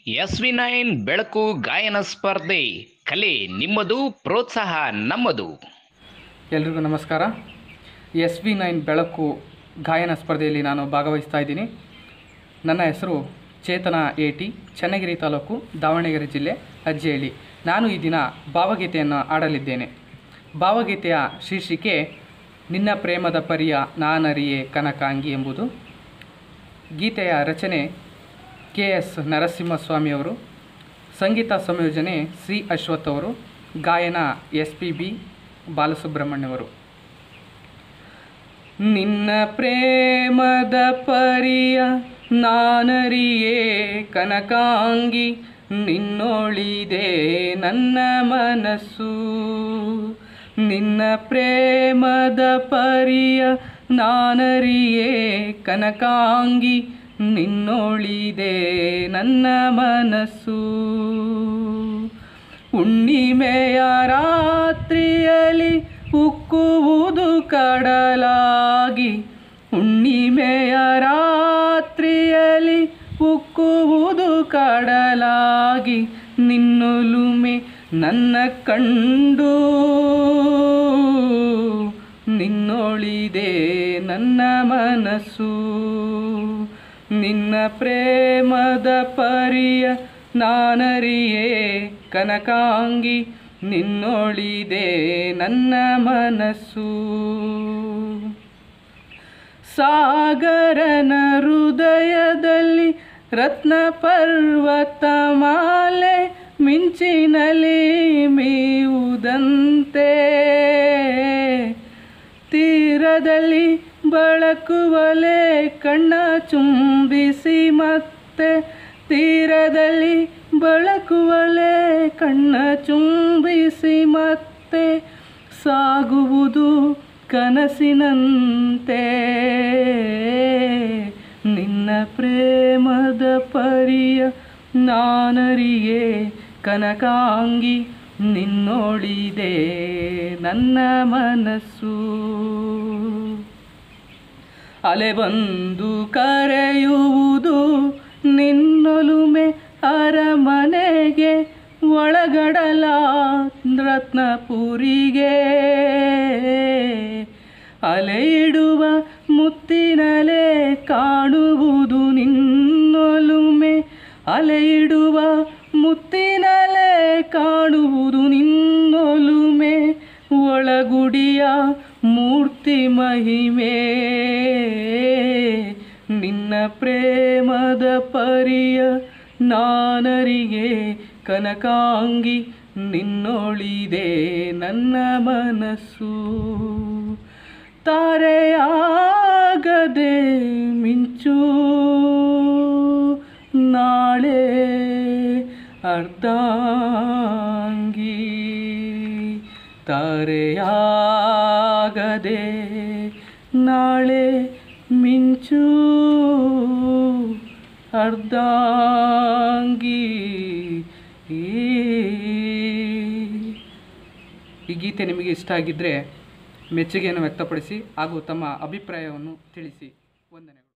S V nine ಬೆಳಕು ಗಾಯನ ಸ್ಪರ್ಧೆ ಕಲೆ ನಿಮ್ಮದು ಪ್ರೋತ್ಸಾಹ ನಮ್ಮದು ಎಲ್ರಿಗೂ ನಮಸ್ಕಾರ ಎಸ್ ವಿ ನೈನ್ ಬೆಳಕು ಗಾಯನ ಸ್ಪರ್ಧೆಯಲ್ಲಿ ನಾನು ಭಾಗವಹಿಸ್ತಾ ಇದ್ದೀನಿ ನನ್ನ ಹೆಸರು ಚೇತನ ಎ ಟಿ ಚನ್ನಗಿರಿ ತಾಲೂಕು ದಾವಣಗೆರೆ ಜಿಲ್ಲೆ ಅಜ್ಜೇಳಿ ನಾನು ಈ ದಿನ ಭಾವಗೀತೆಯನ್ನು ಆಡಲಿದ್ದೇನೆ ಭಾವಗೀತೆಯ ಶೀರ್ಷಿಕೆ ನಿನ್ನ ಪ್ರೇಮದ ಪರಿಯ ನಾನರಿಯೇ ಕನಕಾಂಗಿ ಎಂಬುದು ಗೀತೆಯ ರಚನೆ ಕೆ ಎಸ್ ನರಸಿಂಹಸ್ವಾಮಿಯವರು ಸಂಗೀತ ಸಂಯೋಜನೆ ಸಿ ಅಶ್ವಥ್ ಅವರು ಗಾಯನ ಎಸ್ ಪಿ ಬಿ ಬಾಲಸುಬ್ರಹ್ಮಣ್ಯವರು ನಿನ್ನ ಪ್ರೇಮದ ಪರಿಯ ನಾನರಿಯೇ ಕನಕಾಂಗಿ ನಿನ್ನೊಳಿದೆ ನನ್ನ ಮನಸ್ಸು ನಿನ್ನ ಪ್ರೇಮದ ಪರಿಯ ನಾನರಿಯೇ ಕನಕಾಂಗಿ ನಿನ್ನೊಳಿದೆ ನನ್ನ ಮನಸ್ಸು ಹುಣ್ಣಿಮೆಯ ರಾತ್ರಿಯಲ್ಲಿ ಉಕ್ಕುವುದು ಕಡಲಾಗಿ ಹುಣ್ಣಿಮೆಯ ರಾತ್ರಿಯಲ್ಲಿ ಉಕ್ಕುವುದು ಕಡಲಾಗಿ ನಿನ್ನೊಲುಮೆ ನನ್ನ ಕಂಡು ನಿನ್ನೊಳಿದೆ ನನ್ನ ಮನಸ್ಸು ನಿನ್ನ ಪ್ರೇಮದ ಪರಿಯ ನಾನರಿಯೇ ಕನಕಾಂಗಿ ನಿನ್ನೊಳಿದೆ ನನ್ನ ಮನಸ್ಸು ಸಾಗರನ ಹೃದಯದಲ್ಲಿ ರತ್ನ ಪರ್ವತ ಮಾಲೆ ಮಿಂಚಿನಲ್ಲಿ ಮೀವುದಂತೆ ತೀರದಲ್ಲಿ ಬಳಕುವಲೆ ಕಣ್ಣ ಚುಂಬಿಸಿ ಮತ್ತೆ ತೀರದಲ್ಲಿ ಬಳಕುವಲೆ ಕಣ್ಣ ಚುಂಬಿಸಿ ಮತ್ತೆ ಸಾಗುವುದು ಕನಸಿನಂತೆ ನಿನ್ನ ಪ್ರೇಮದ ಪರಿಯ ನಾನರಿಯೇ ಕನಕಾಂಗಿ ನಿನ್ನೊಳಿದೆ ನನ್ನ ಮನಸ್ಸು ಅಲೆ ಬಂದು ಕರೆಯುವುದು ನಿನ್ನೊಲುಮೆ ಅರಮನೆಗೆ ಒಳಗಡಲ ರತ್ನಪುರಿಗೆ ಅಲೆ ಇಡುವ ಮುತ್ತಿನಲೆ ಕಾಣುವುದು ನಿನ್ನೊಲುಮೆ ಅಲೆ ಇಡುವ ಮುತ್ತಿನಲೆ ಕಾಣುವುದು ನಿನ್ನೊಲುಮೆ ಒಳಗುಡಿಯ ಮೂರ್ತಿ ಮಹಿಮೆ ನಿನ್ನ ಪ್ರೇಮದ ಪರಿಯ ನಾನರಿಗೆ ಕನಕಾಂಗಿ ನಿನ್ನೊಳಿದೆ ನನ್ನ ಮನಸ್ಸು ತಾರೆಯಾಗದೆ ಮಿಂಚು ನಾಳೆ ಅರ್ಧಾಂಗಿ ತಾರೆಯಾಗದೆ ನಾಳೆ ಮಿಂಚು ಅರ್ಧಾಂಗಿ ಈ ಗೀತೆ ನಿಮಗೆ ಇಷ್ಟ ಆಗಿದ್ದರೆ ಮೆಚ್ಚುಗೆಯನ್ನು ವ್ಯಕ್ತಪಡಿಸಿ ಹಾಗೂ ತಮ್ಮ ಅಭಿಪ್ರಾಯವನ್ನು ತಿಳಿಸಿ ವಂದನೆಗಳು